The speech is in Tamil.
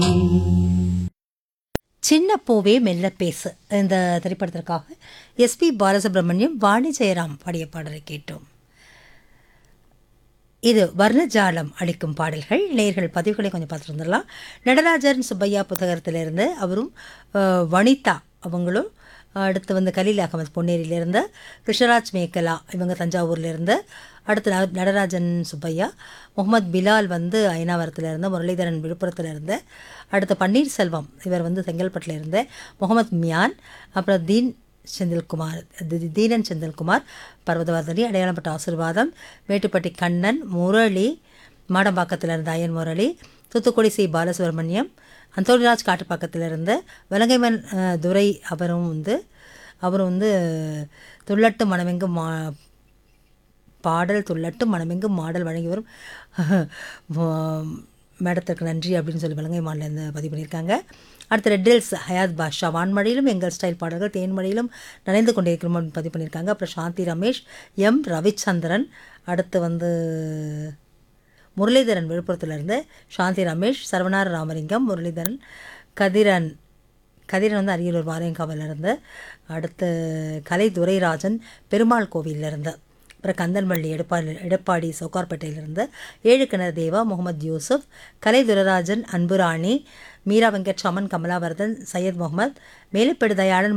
சின்ன பூவே மெல்ல பேசு இந்த திரைப்படத்திற்காக எஸ்பி பாலசுப்ரமணியம் வாணி ஜெயராம் பாடிய பாடலை கேட்டோம் இது வர்ணஜாலம் அளிக்கும் பாடல்கள் நேர்கள் பதிவுகளை கொஞ்சம் பார்த்துருந்துடலாம் நடராஜன் சுப்பையா புத்தகத்திலிருந்து அவரும் அஹ், வனிதா அவங்களும் அடுத்து வந்து கலீல் அகமது பொன்னேரியிலேருந்து கிருஷ்ணராஜ் மேக்கலா இவங்க தஞ்சாவூர்லேருந்து அடுத்து ந- நடராஜன் சுப்பையா முகமது பிலால் வந்து ஐநாவரத்துலேருந்து முரளிதரன் விழுப்புரத்துலேருந்து அடுத்து பன்னீர்செல்வம் இவர் வந்து செங்கல்பட்டுல இருந்து முகமது மியான் அப்புறம் தீன் செந்தில்குமார் தி- தீனன் செந்தில்குமார் பர்வதவர்தனி அடையாளப்பட்ட ஆசிர்வாதம் மேட்டுப்பட்டி கண்ணன் முரளி மாடம்பாக்கத்தில் இருந்த அயன் முரளி தூத்துக்குடி சி பாலசுப்ரமணியம் அந்தோனிராஜ் காட்டுப்பாக்கத்தில் இருந்த வலங்கைமன் அஹ், துரை அவரும் வந்து அவரும் வந்து துள்ளட்டு மனமெங்கும் மா பாடல் துள்ளட்டு மனமெங்கும் மாடல் வழங்கி வரும் வ- மேடத்திற்கு நன்றி அப்படின்னு சொல்லி வலங்கை மாநில பதிவு பண்ணியிருக்காங்க அடுத்து ரெட் ஹில்ஸ் ஹயாத் பாஷா வான்மழையிலும் எங்கள் ஸ்டைல் பாடல்கள் தேன்மழையிலும் நனைந்து கொண்டிருக்கிறோம் அப்படின்னு பதிவு பண்ணியிருக்காங்க அப்புறம் சாந்தி ரமேஷ் எம் ரவிச்சந்திரன் அடுத்து வந்து முரளிதரன் விழுப்புரத்துலேருந்து சாந்தி ரமேஷ் சரவணார ராமலிங்கம் முரளிதரன் கதிரன் கதிரன் வந்து அரியலூர் வாரியங்காவிலிருந்து அடுத்து கலை துரைராஜன் பெருமாள் கோவிலிருந்து அப்புறம் கந்தன்வள்ளி எடப்பாடி எடப்பாடி சவுகார்பேட்டையிலிருந்து ஏழு கிணறு தேவா முகமது யூசுப் கலை துரராஜன் அன்புராணி மீரா வெங்கட்ராமன் கமலாவர்தன் சையத் முகமது மேலப்பெடு தயாளன்